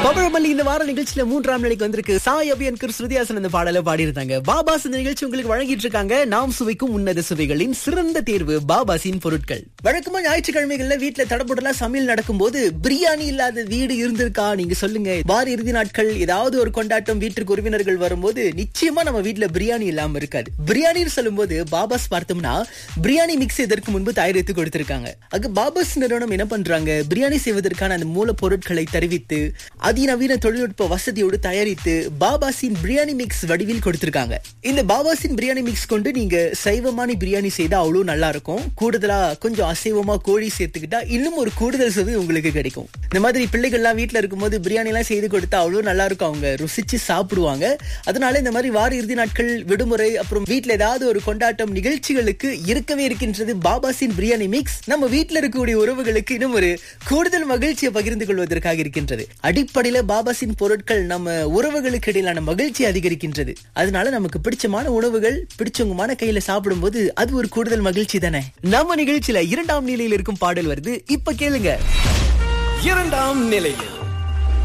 பபழமல்லி இந்த வார நிகழ்ச்சியில மூன்றாம் நிலைக்கு வந்திருக்கு சாய் அபியன்கர் ஸ்ருதியாசன் இந்த பாடல பாடியிருந்தாங்க பாபாஸ் இந்த நிகழ்ச்சி உங்களுக்கு வழங்கிட்டு இருக்காங்க நாம் சுவைக்கும் உன்னத சுவைகளின் சிறந்த தேர்வு பாபாசின் பொருட்கள் வழக்கமா ஞாயிற்றுக்கிழமைகள்ல வீட்டுல தடபுடலா சமையல் நடக்கும்போது பிரியாணி இல்லாத வீடு இருந்திருக்கா நீங்க சொல்லுங்க வார இறுதி நாட்கள் ஏதாவது ஒரு கொண்டாட்டம் வீட்டுக்கு உறவினர்கள் வரும்போது நிச்சயமா நம்ம வீட்டுல பிரியாணி இல்லாம இருக்காது பிரியாணின்னு சொல்லும்போது பாபாஸ் பார்த்தோம்னா பிரியாணி மிக்ஸ் இதற்கு முன்பு தயாரித்து கொடுத்திருக்காங்க அங்க பாபாஸ் நிறுவனம் என்ன பண்றாங்க பிரியாணி செய்வதற்கான அந்த மூலப்பொருட்களை தெரிவித்து அதிநவீன தொழில்நுட்ப வசதியோடு தயாரித்து பாபாசின் பிரியாணி மிக்ஸ் வடிவில் கொடுத்திருக்காங்க இந்த பாபாசின் பிரியாணி மிக்ஸ் கொண்டு நீங்க சைவமான பிரியாணி செய்தா அவ்வளவு நல்லா இருக்கும் கூடுதலா கொஞ்சம் அசைவமா கோழி சேர்த்துக்கிட்டா இன்னும் ஒரு கூடுதல் சுவை உங்களுக்கு கிடைக்கும் இந்த மாதிரி பிள்ளைகள்லாம் வீட்டுல இருக்கும்போது பிரியாணி எல்லாம் செய்து கொடுத்தா அவ்வளவு நல்லா இருக்கும் அவங்க ருசிச்சு சாப்பிடுவாங்க அதனால இந்த மாதிரி வார இறுதி நாட்கள் விடுமுறை அப்புறம் வீட்டுல ஏதாவது ஒரு கொண்டாட்டம் நிகழ்ச்சிகளுக்கு இருக்கவே இருக்கின்றது பாபாசின் பிரியாணி மிக்ஸ் நம்ம வீட்டுல இருக்கக்கூடிய உறவுகளுக்கு இன்னும் ஒரு கூடுதல் மகிழ்ச்சியை பகிர்ந்து கொள்வதற்காக இருக்கின்றது அடிப்படையில பாபாசின் பொருட்கள் நம்ம உறவுகளுக்கு இடையிலான மகிழ்ச்சி அதிகரிக்கின்றது அதனால நமக்கு பிடிச்சமான உணவுகள் பிடிச்சவங்கமான கையில சாப்பிடும்போது அது ஒரு கூடுதல் மகிழ்ச்சி தானே நம்ம நிகழ்ச்சியில இரண்டாம் நிலையில் இருக்கும் பாடல் வருது இப்ப கேளுங்க இரண்டாம் நிலையில்